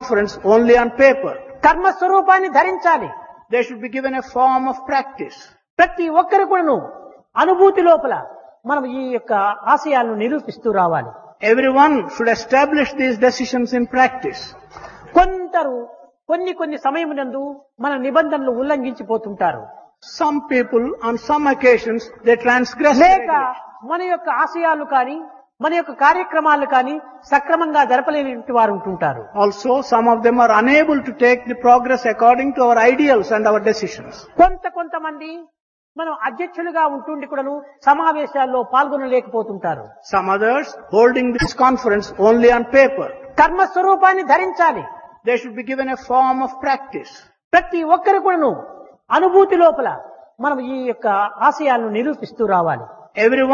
conference only on paper. కర్మ స్వరూపాన్ని ధరించాలి They should be given a form of practice. ప్రతి ఒక్కరు కూడాను అనుభూతి లోపల మనం ఈ యొక్క ఆశయాలను నిరూపిస్తూ రావాలి Everyone should establish these decisions in practice. కొందరు కొన్ని కొన్ని సమయమునందు మన నిబంధనలు ఉల్లంఘించిపోతుంటారు Some people, on some occasions, they transgress the లేక regulations. మన యొక్క ఆశయాలు కానీ మన యొక్క కార్యక్రమాలు కానీ సక్రమంగా జరపలేని వారు ఉంటుంటారు Also, some of them are unable to take the progress according to our ideals and our decisions. కొంత కొంతమంది మనం అధ్యక్షులుగా ఉంటుండి కూడాను సమావేశాల్లో పాల్గొనలేకపోతుంటారు Some others holding this conference only on paper. కర్మ స్వరూపాన్ని ధరించాలి They should be given a form of practice. ప్రతి ఒక్కరు కూడాను అనుభూతి లోపల మనం ఈ యొక్క ఆశయాలను నిరూపిస్తూ రావాలి Everyone